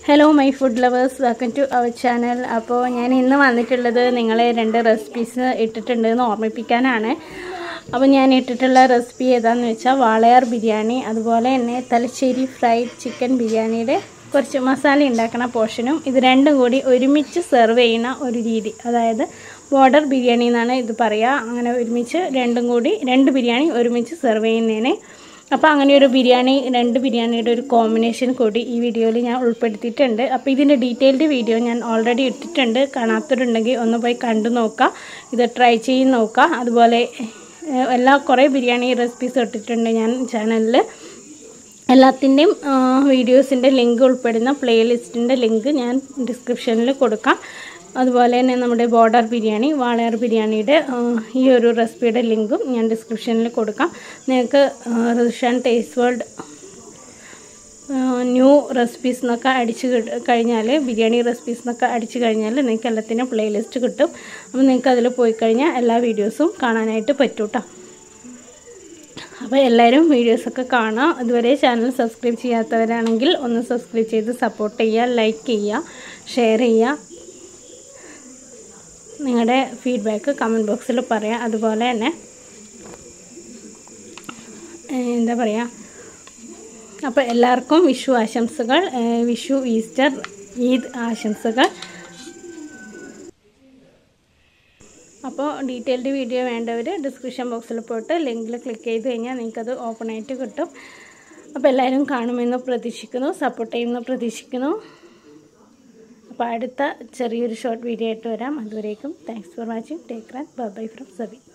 hello my food lovers welcome to our channel അപ്പോൾ ഞാൻ ഇന്ന് വന്നിട്ടുള്ളത് നിങ്ങളെ രണ്ട് റെസിപ്പീസ് ഇട്ടിട്ടുണ്ട് എന്ന് ഓർമ്മിപ്പിക്കാനാണ് അപ്പോൾ ഞാൻ ഇട്ടിട്ടുള്ള റെസിപ്പി ഏതാണെന്ന് വെച്ചാൽ വാളയാർ ബിരിയാണി അതുപോലെ തന്നെ തലശ്ശേരി ഫ്രൈഡ് ചിക്കൻ ബിരിയാണിയുടെ കുറച്ച് മസാല ഉണ്ടാക്കുന്ന പോർഷനും ഇത് രണ്ടും കൂടി ഒരുമിച്ച് സെർവ് ചെയ്യുന്ന ഒരു രീതി അതായത് ബോർഡർ ബിരിയാണി എന്നാണ് ഇത് പറയുക അങ്ങനെ ഒരുമിച്ച് രണ്ടും കൂടി രണ്ട് ബിരിയാണി ഒരുമിച്ച് സെർവ് ചെയ്യുന്നതിന് അപ്പോൾ അങ്ങനെ ഒരു ബിരിയാണി രണ്ട് ബിരിയാണിയുടെ ഒരു കോമ്പിനേഷൻ കൂടി ഈ വീഡിയോയിൽ ഞാൻ ഉൾപ്പെടുത്തിയിട്ടുണ്ട് അപ്പോൾ ഇതിൻ്റെ ഡീറ്റെയിൽഡ് വീഡിയോ ഞാൻ ഓൾറെഡി ഇട്ടിട്ടുണ്ട് കാണാത്തവരുണ്ടെങ്കിൽ ഒന്ന് പോയി കണ്ടു നോക്കുക ഇത് ട്രൈ ചെയ്ത് നോക്കുക അതുപോലെ ഏഹ്, എല്ലാ കുറേ ബിരിയാണി റെസിപ്പീസ് ഇട്ടിട്ടുണ്ട് ഞാൻ ചാനലിൽ എല്ലാത്തിൻ്റെയും വീഡിയോസിൻ്റെ ലിങ്ക് ഉൾപ്പെടുന്ന പ്ലേലിസ്റ്റിൻ്റെ ലിങ്ക് ഞാൻ ഡിസ്ക്രിപ്ഷനിൽ കൊടുക്കാം അതുപോലെ തന്നെ നമ്മുടെ ബോർഡർ ബിരിയാണി വാളയാർ ബിരിയാണിയുടെ ആ, ഈ ഒരു റെസിപ്പിയുടെ ലിങ്കും ഞാൻ ഡിസ്ക്രിപ്ഷനിൽ കൊടുക്കാം നിങ്ങൾക്ക് Rishan taste world new recipes എന്നൊക്കെ അടിച്ച് കിട്ട- കഴിഞ്ഞാൽ ബിരിയാണി റെസിപ്പീസ് എന്നൊക്കെ അടിച്ച് കഴിഞ്ഞാൽ നിങ്ങൾക്ക് എല്ലാത്തിനും പ്ലേലിസ്റ്റ് കിട്ടും അപ്പോൾ നിങ്ങൾക്ക് അതിൽ പോയി കഴിഞ്ഞാൽ എല്ലാ വീഡിയോസും കാണാനായിട്ട് പറ്റും കേട്ടോ അപ്പോൾ എല്ലാവരും വീഡിയോസൊക്കെ കാണാം അതുവരെ ചാനൽ സബ്സ്ക്രൈബ് ചെയ്യാത്തവരാണെങ്കിൽ ഒന്ന് സബ്സ്ക്രൈബ് ചെയ്ത് സപ്പോർട്ട് ചെയ്യുക ലൈക്ക് ചെയ്യുക ഷെയർ ചെയ്യുക നിങ്ങളുടെ ഫീഡ്ബാക്ക് കമൻറ്റ് ബോക്സിൽ പറയാം അതുപോലെ തന്നെ ഏഹ്, എന്താ പറയുക അപ്പോൾ എല്ലാവർക്കും വിഷു ആശംസകൾ ഏഹ്, വിഷു ഈസ്റ്റർ ഈദ് ആശംസകൾ അപ്പോൾ ഡീറ്റെയിൽഡ് വീഡിയോ വേണ്ടവർ ഡിസ്ക്രിപ്ഷൻ ബോക്സിൽ പോയിട്ട് ലിങ്കിൽ ക്ലിക്ക് ചെയ്ത് കഴിഞ്ഞാൽ നിങ്ങൾക്കത് ഓപ്പൺ ആയിട്ട് കിട്ടും അപ്പോൾ എല്ലാവരും കാണുമെന്ന് പ്രതീക്ഷിക്കുന്നു സപ്പോർട്ട് ചെയ്യുമെന്ന് പ്രതീക്ഷിക്കുന്നു അപ്പോൾ അടുത്ത ചെറിയൊരു ഷോർട്ട് വീഡിയോ ആയിട്ട് വരാം അതുവരേക്കും thanks for watching take bye from സബി